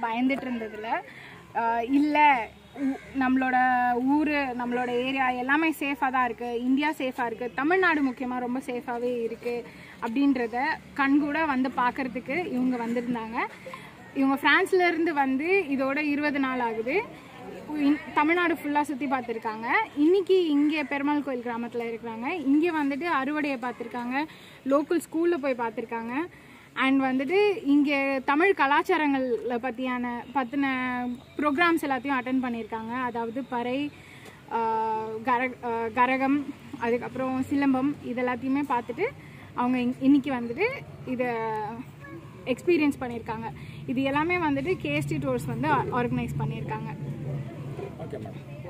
பயந்துட்டு இருந்ததில் இல்லை நம்மளோட ஊர் நம்மளோட ஏரியா எல்லாமே சேஃபாக தான் இருக்குது இந்தியா சேஃபாக இருக்குது தமிழ்நாடு முக்கியமாக ரொம்ப சேஃபாகவே இருக்குது அப்படின்றத கண்கூட வந்து பார்க்கறதுக்கு இவங்க வந்திருந்தாங்க இவங்க பிரான்ஸ்ல இருந்து வந்து இதோட இருபது நாள் ஆகுது இன்- தமிழ்நாடு ஃபுல்லாக சுற்றி பார்த்துருக்காங்க இன்னைக்கு இங்கே பெருமாள் கோயில் கிராமத்தில் இருக்கிறாங்க இங்கே வந்துட்டு அறுவடையை பார்த்துருக்காங்க லோக்கல் ஸ்கூலில் போய் பார்த்துருக்காங்க அண்ட் வந்துட்டு இங்கே தமிழ் கலாச்சாரங்களை பற்றியான பற்றின ப்ரோக்ராம்ஸ் எல்லாத்தையும் அட்டன் பண்ணியிருக்காங்க அதாவது பறை ஆஹ், கர ஆஹ், கரகம் அதுக்கப்புறம் சிலம்பம் இது எல்லாத்தையுமே பார்த்துட்டு அவங்க இன்- இன்னைக்கு வந்துட்டு இதை எக்ஸ்பீரியன்ஸ் பண்ணியிருக்காங்க இது எல்லாமே வந்துட்டு கேஎஸ்டி டூர்ஸ் வந்து ஆர்கனைஸ் பண்ணியிருக்காங்க ஓகே மேடம்